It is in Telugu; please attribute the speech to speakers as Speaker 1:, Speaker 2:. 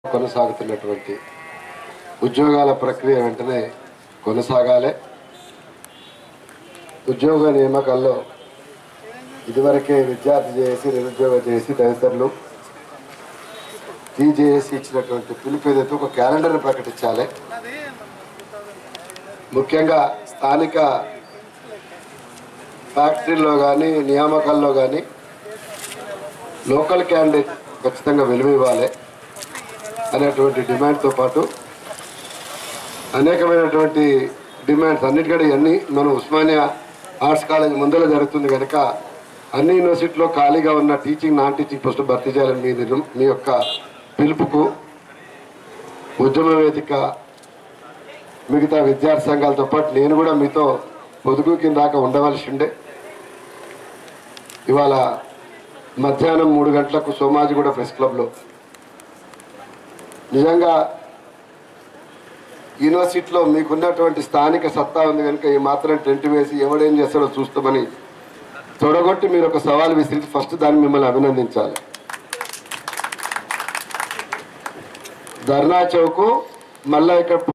Speaker 1: కొనసాగుతున్నటువంటి ఉద్యోగాల ప్రక్రియ వెంటనే కొనసాగాలి ఉద్యోగ నియామకాల్లో ఇదివరకే విద్యార్థి చేసి నిరుద్యోగ చేసి తదితరులు టీజేఏసీ ఇచ్చినటువంటి పిలుపు ఏదైతే ఒక క్యాలెండర్ ప్రకటించాలి ముఖ్యంగా స్థానిక ఫ్యాక్టరీల్లో కానీ నియామకాల్లో కానీ లోకల్ క్యాండిడేట్ ఖచ్చితంగా విలువ ఇవ్వాలి అనేటువంటి డిమాండ్తో పాటు అనేకమైనటువంటి డిమాండ్స్ అన్నిటికంటే ఇవన్నీ మన ఉస్మానియా ఆర్ట్స్ కాలేజ్ ముందర జరుగుతుంది కనుక అన్ని యూనివర్సిటీలో ఖాళీగా ఉన్న టీచింగ్ నాన్ టీచింగ్ పోస్టులు భర్తీ చేయాలని మీ నిర్ణయం- మీ యొక్క పిలుపుకు ఉద్యమ వేదిక మిగతా విద్యార్థి సంఘాలతో పాటు నేను కూడా మీతో పొదుగు కింద దాకా ఉండవలసి ఉండే ఇవాళ మధ్యాహ్నం మూడు గంటలకు సోమాజిగూడ ప్రెస్ క్లబ్లో నిజంగా యూనివర్సిటీలో మీకున్నటువంటి స్థానిక సత్తా ఉంది కనుక ఈ మాత్రం టెంట్ వేసి ఎవడేం చేస్తాడో చూస్తామని తొడగొట్టి మీరు ఒక సవాల్ విసిరి ఫస్ట్ దాన్ని మిమ్మల్ని అభినందించాలి ధర్నా చౌకు మళ్ళా ఇక్కడ